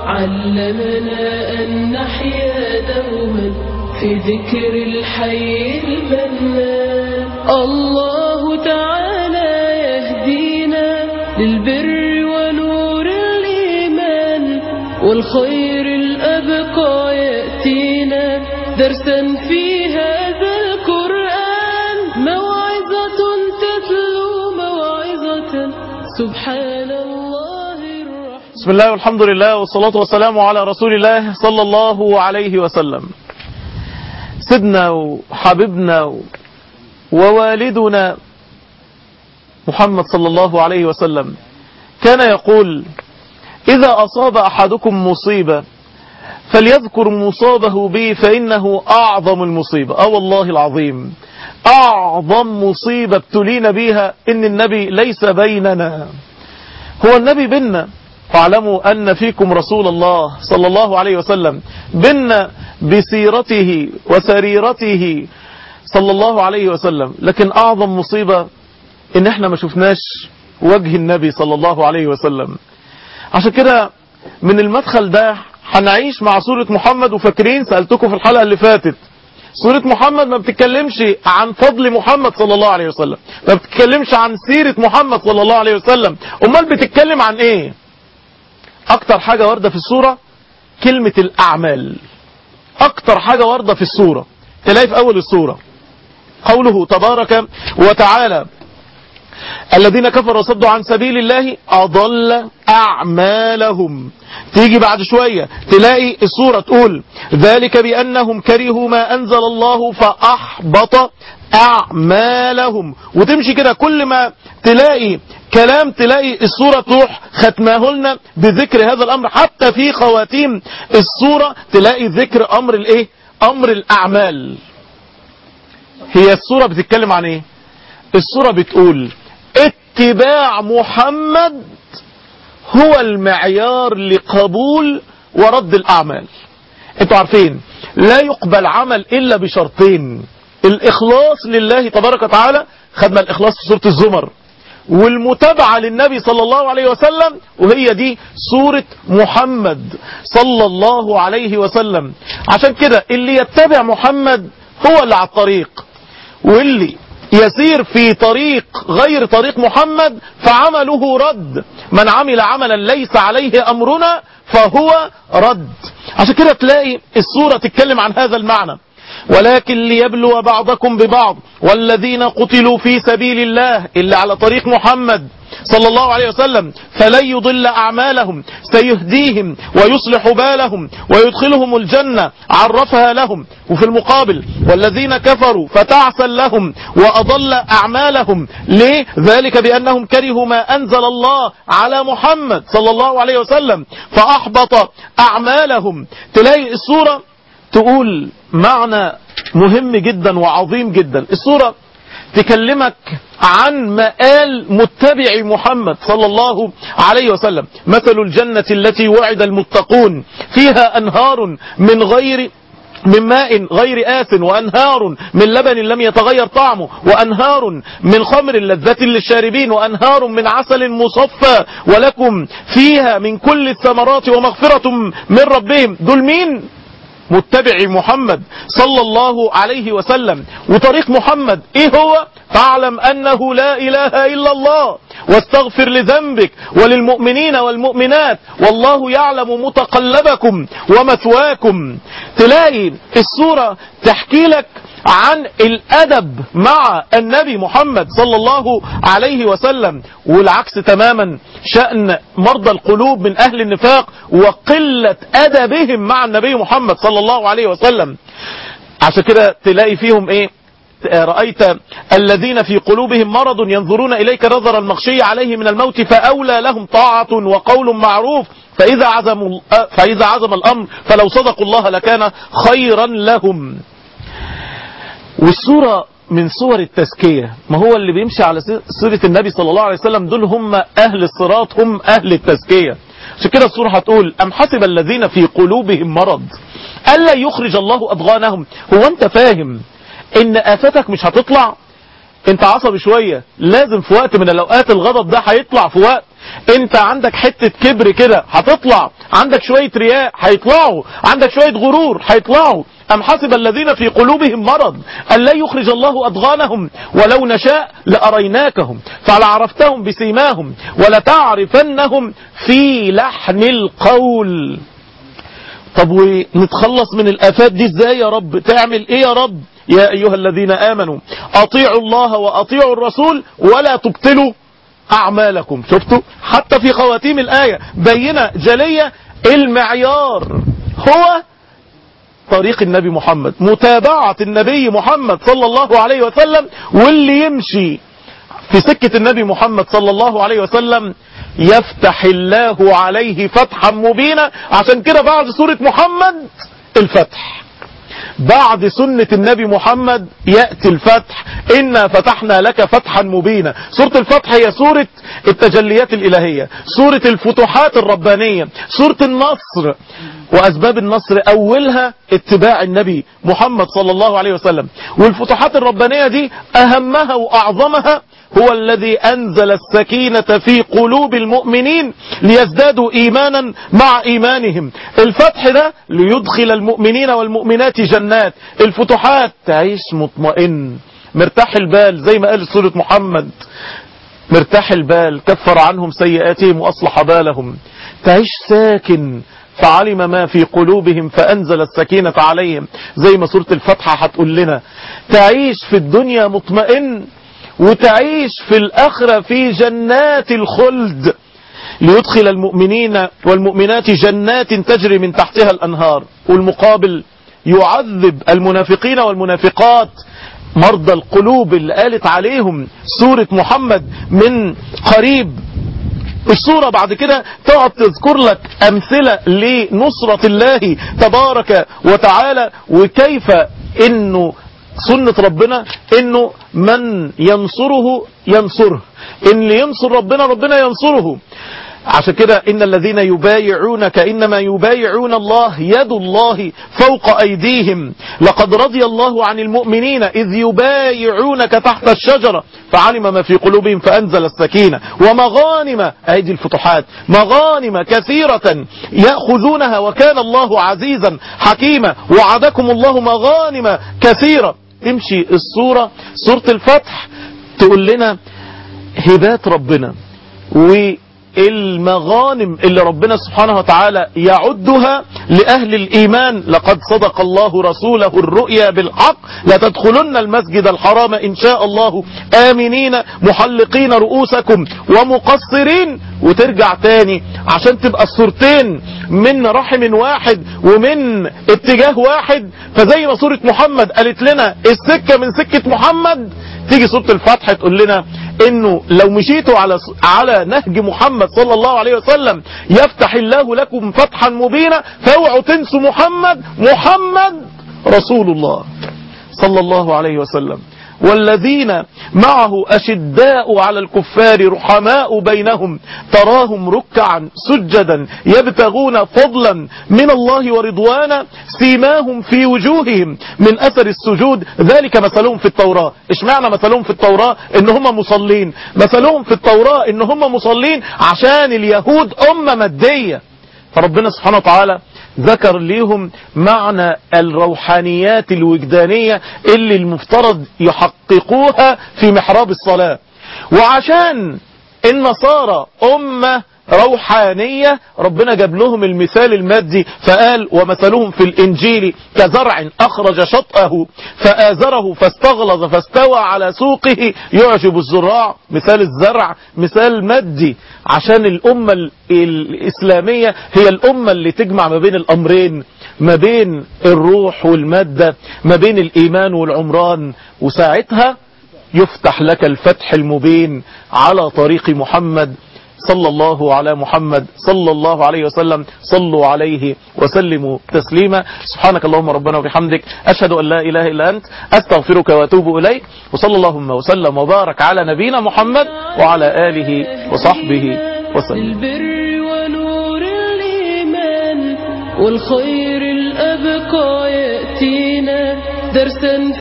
علمنا أن نحيا دوما في ذكر الحي المنان الله تعالى يهدينا للبر ونور الإيمان والخير الأبقى يأتينا درسا في هذا القرآن موعظة تتلو موعظة سبحان الله الرحمن بسم الله والحمد لله والصلاة والسلام على رسول الله صلى الله عليه وسلم سيدنا وحبيبنا ووالدنا محمد صلى الله عليه وسلم كان يقول إذا أصاب أحدكم مصيبة فليذكر مصابه به فإنه أعظم المصيبة أو والله العظيم أعظم مصيبة ابتلينا بها إن النبي ليس بيننا هو النبي بيننا واعلموا أن فيكم رسول الله صلى الله عليه وسلم بيننا بسيرته وسريرته صلى الله عليه وسلم لكن أعظم مصيبة إن احنا ما شفناش وجه النبي صلى الله عليه وسلم عشان كده من المدخل ده هنعيش مع سورة محمد وفاكرين سألتكم في الحلقة اللي فاتت سورة محمد ما بتتكلمش عن فضل محمد صلى الله عليه وسلم ما بتتكلمش عن سيرة محمد صلى الله عليه وسلم امال بتتكلم عن ايه اكتر حاجة واردة في السورة كلمة الاعمال اكتر حاجة واردة في السورة تلاقي في اول السورة قوله تبارك وتعالى الذين كفروا وصدوا عن سبيل الله أضل أعمالهم تيجي بعد شوية تلاقي السورة تقول ذلك بأنهم كرهوا ما أنزل الله فأحبط أعمالهم وتمشي كده كل ما تلاقي كلام تلاقي السورة تروح ختماه لنا بذكر هذا الأمر حتى في خواتيم السورة تلاقي ذكر أمر الإيه أمر الأعمال هي السورة بتتكلم عن إيه السورة بتقول اتباع محمد هو المعيار لقبول ورد الأعمال انتوا عارفين لا يقبل عمل إلا بشرطين الإخلاص لله تبارك وتعالى خدنا الإخلاص في سورة الزمر والمتابعة للنبي صلى الله عليه وسلم وهي دي سورة محمد صلى الله عليه وسلم عشان كده اللي يتبع محمد هو اللي على الطريق واللي يسير في طريق غير طريق محمد فعمله رد من عمل عملا ليس عليه أمرنا فهو رد عشان كده تلاقي السورة تتكلم عن هذا المعنى ولكن ليبلو بعضكم ببعض والذين قتلوا في سبيل الله إلا على طريق محمد صلى الله عليه وسلم فلن يضل أعمالهم سيهديهم ويصلح بالهم ويدخلهم الجنة عرفها لهم وفي المقابل والذين كفروا فتعسا لهم وأضل أعمالهم ليه ذلك بأنهم كرهوا ما أنزل الله على محمد صلى الله عليه وسلم فأحبط أعمالهم تلاقي السورة تقول معنى مهم جدا وعظيم جدا السورة تكلمك عن مآل متبع محمد صلى الله عليه وسلم مثل الجنة التي وعد المتقون فيها أنهار من غير من ماء غير آس وأنهار من لبن لم يتغير طعمه وأنهار من خمر لذة للشاربين وأنهار من عسل مصفى ولكم فيها من كل الثمرات ومغفرة من ربهم دول مين متبع محمد صلى الله عليه وسلم وطريق محمد ايه هو فاعلم انه لا اله الا الله واستغفر لذنبك وللمؤمنين والمؤمنات والله يعلم متقلبكم ومثواكم تلاقي السورة تحكي لك عن الأدب مع النبي محمد صلى الله عليه وسلم والعكس تماما شأن مرضى القلوب من أهل النفاق وقلة أدبهم مع النبي محمد صلى الله عليه وسلم عشان كده تلاقي فيهم ايه رأيت الذين في قلوبهم مرض ينظرون إليك نظر المغشي عليه من الموت فأولى لهم طاعة وقول معروف فإذا عزم, فإذا عزم الأمر فلو صدقوا الله لكان خيرا لهم والسورة من صور التزكية ما هو اللي بيمشي على سيرة النبي صلى الله عليه وسلم دول هم أهل الصراط هم أهل التزكية عشان كده السورة هتقول أم حسب الذين في قلوبهم مرض ألا يخرج الله أضغانهم هو أنت فاهم إن آفتك مش هتطلع انت عصبي شوية لازم في وقت من الأوقات الغضب ده هيطلع في وقت انت عندك حتة كبر كده هتطلع عندك شوية رياء هيطلعوا عندك شوية غرور هيطلعوا أم حسب الذين في قلوبهم مرض أن لا يخرج الله أضغانهم ولو نشاء لأريناكهم فلعرفتهم بسيماهم ولتعرفنهم في لحن القول طب ونتخلص من الآفات دي ازاي يا رب تعمل ايه يا رب يا أيها الذين آمنوا أطيعوا الله وأطيعوا الرسول ولا تبطلوا أعمالكم شفتوا حتى في خواتيم الآية بينة جلية المعيار هو طريق النبي محمد متابعة النبي محمد صلى الله عليه وسلم واللي يمشي في سكة النبي محمد صلى الله عليه وسلم يفتح الله عليه فتحا مبينا عشان كده بعد سورة محمد الفتح بعد سنة النبي محمد يأتي الفتح إنا فتحنا لك فتحا مبينا سورة الفتح هي سورة التجليات الإلهية سورة الفتوحات الربانية سورة النصر وأسباب النصر أولها اتباع النبي محمد صلى الله عليه وسلم والفتوحات الربانية دي أهمها وأعظمها هو الذي أنزل السكينة في قلوب المؤمنين ليزدادوا إيمانا مع إيمانهم الفتح ده ليدخل المؤمنين والمؤمنات جنات الفتوحات تعيش مطمئن مرتاح البال زي ما قال سورة محمد مرتاح البال كفر عنهم سيئاتهم وأصلح بالهم تعيش ساكن فعلم ما في قلوبهم فأنزل السكينة عليهم زي ما سورة الفتحة هتقول لنا تعيش في الدنيا مطمئن وتعيش في الآخرة في جنات الخلد ليدخل المؤمنين والمؤمنات جنات تجري من تحتها الأنهار والمقابل يعذب المنافقين والمنافقات مرضى القلوب اللي قالت عليهم سورة محمد من قريب الصورة بعد كده تقعد تذكر لك أمثلة لنصرة الله تبارك وتعالى وكيف انه سنة ربنا انه من ينصره ينصره ان اللي ينصر ربنا ربنا ينصره عشان كده ان الذين يبايعونك انما يبايعون الله يد الله فوق ايديهم لقد رضي الله عن المؤمنين اذ يبايعونك تحت الشجرة فعلم ما في قلوبهم فانزل السكينة ومغانم ايدي الفتوحات مغانم كثيرة يأخذونها وكان الله عزيزا حكيما وعدكم الله مغانم كثيرة تمشي الصورة سورة الفتح تقول لنا هبات ربنا والمغانم اللي ربنا سبحانه وتعالى يعدها لأهل الإيمان لقد صدق الله رسوله الرؤيا بالحق لتدخلن المسجد الحرام إن شاء الله آمنين محلقين رؤوسكم ومقصرين وترجع تاني عشان تبقى الصورتين من رحم واحد ومن اتجاه واحد فزي ما سورة محمد قالت لنا السكة من سكة محمد تيجي سورة الفتح تقول لنا انه لو مشيتوا على على نهج محمد صلى الله عليه وسلم يفتح الله لكم فتحا مبينا فاوعوا تنسوا محمد محمد رسول الله صلى الله عليه وسلم والذين معه أشداء على الكفار رحماء بينهم تراهم ركعا سجدا يبتغون فضلا من الله ورضوانا سيماهم في وجوههم من أثر السجود ذلك مثلهم في التوراة إيش معنى مثلهم في التوراة إن هم مصلين مثلهم في التوراة إن هم مصلين عشان اليهود أمة مادية فربنا سبحانه وتعالى ذكر ليهم معنى الروحانيات الوجدانية اللي المفترض يحققوها في محراب الصلاة وعشان النصارى أمة روحانية ربنا جاب لهم المثال المادي فقال ومثلهم في الإنجيل كزرع أخرج شطأه فآزره فاستغلظ فاستوى على سوقه يعجب الزراع مثال الزرع مثال مادي عشان الأمة الإسلامية هي الأمة اللي تجمع ما بين الأمرين ما بين الروح والمادة ما بين الإيمان والعمران وساعتها يفتح لك الفتح المبين على طريق محمد صلى الله على محمد صلى الله عليه وسلم صلوا عليه وسلموا تسليما سبحانك اللهم ربنا وبحمدك أشهد أن لا إله إلا أنت أستغفرك وأتوب إليك وصلى اللهم وسلم وبارك على نبينا محمد وعلى آله وصحبه وسلم البر ونور الإيمان والخير الأبقى يأتينا درسا